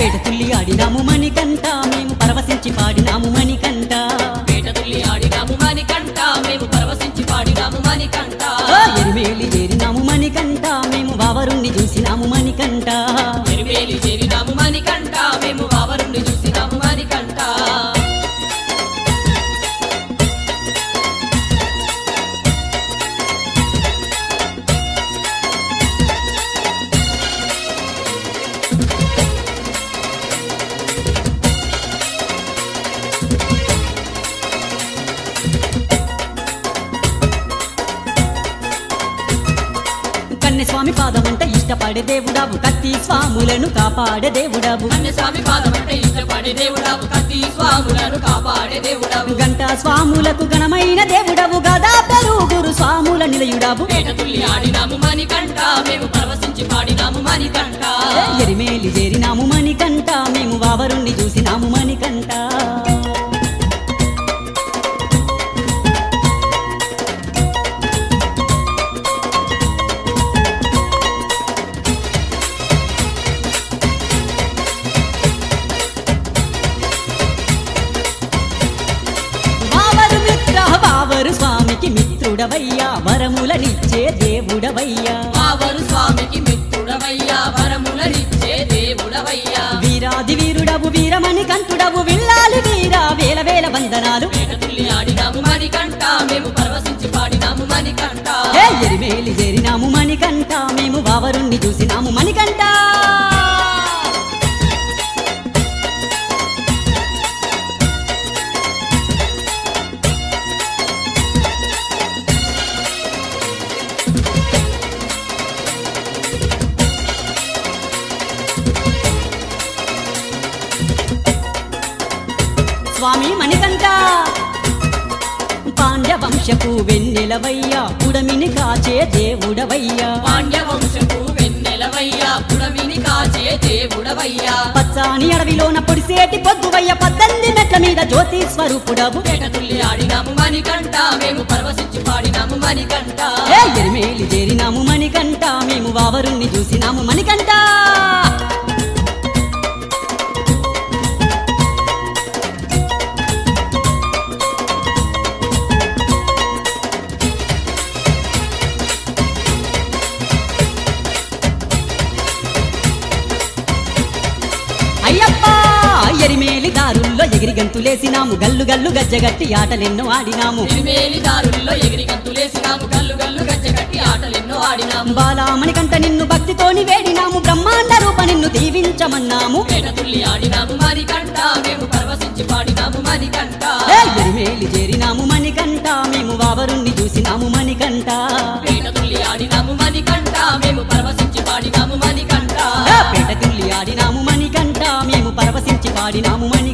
పేట తుల్లి ఆడినాము మణికంట మేము పరవశించి పాడినాము మణికంట పేట తుల్లి ఆడినాము మణికంట మేము పరవశించి పాడినాము మణికంట ఓ ఎరిమేలి చేరినాము మణికంట మేము వావరుణ్ణి చూసినాము మణికంట ఎరిమేలి చేరినాము మణికంట మేము వావరుణ్ణి చూసినాము మణికంట కన్నె స్వామి పాదమంట ఇష్టపడే దేవుడావు కత్తి స్వాములను కాపాడే దేవుడావు అన్న స్వామి పాదమంటే ఇష్టపడే దేవుడావు కత్తి స్వాములను కాపాడే దేవుడావు గంట స్వాములకు ఘనమైన దేవుడవు గదా పెరుగురు స్వాముల నిలయుడావు పేట తుల్లి ఆడినాము మణికంట మేము పరవశించి పాడినాము మణికంట ఎరిమేలి చేరినాము మణికంట మేము వావరుణ్ణి చూసినాము మణికంట వావరు మిత్ర వావరు స్వామికి మిత్రుడవయ్యా వరములనిచ్చే దేవుడవయ్యా వావరు స్వామికి మిత్రుడవయ్యా వరములనిచ్చే దేవుడవయ్యా వీరాది వీరుడవు వీరమణి కంటుడవు విల్లాలి వీరా వేల వేల వందనాలు పేట తుల్లి ఆడినాము మణికంట మేము పరవశించి పాడినాము మణికంట హే ఎరిమేలి చేరినాము మణికంట మేము వావరుణ్ణి చూసినాము మణికంట స్వామి మణికంట పాండ్య వంశపు వెన్నెలవయ్యా పుడమిని కాచే దేవుడవయ్యా పాండ్య వంశపు వెన్నెలవయ్యా పుడమిని కాచే దేవుడవయ్యా పచ్చాని అడవిలోన పొడిసేటి పొద్దువయ్య పద్దెనిమిది మెట్ల మీద జ్యోతి స్వరూపుడవు పేట తుల్లి ఆడినాము మణికంట మేము పరవశించి పాడినాము మణికంట ఏ ఎరిమేలి చేరినాము మణికంట మేము వావరుణ్ణి చూసినాము మణికంట అయ్యప్ప ఎరిమేలి దారుల్లో ఎగిరి గంతులేసినాము గల్లు గల్లు గజ్జగట్టి ఆటలెన్నో ఆడినాము ఎరిమేలి దారుల్లో ఎగిరి గంతులేసినాము గల్లు గల్లు గజ్జగట్టి ఆటలెన్నో ఆడినాము బాలామణి కంట నిన్ను భక్తితోని వేడినాము బ్రహ్మాండ రూప నిన్ను దీవించమన్నాము పేట తుల్లి ఆడినాము మణికంట మేము పరవశించి పాడినాము మణికంట ఏ ఎరిమేలి చేరినాము మణికంట మేము వావరుణ్ణి చూసినాము మణికంట పేట తుల్లి ఆడినాము మణికంట మేము పరవశించి పాడినాము మణికంట ఏ పేట తుల్లి ఆడినాము మణికంట మేము పరవశించి పాడినాము మణికంట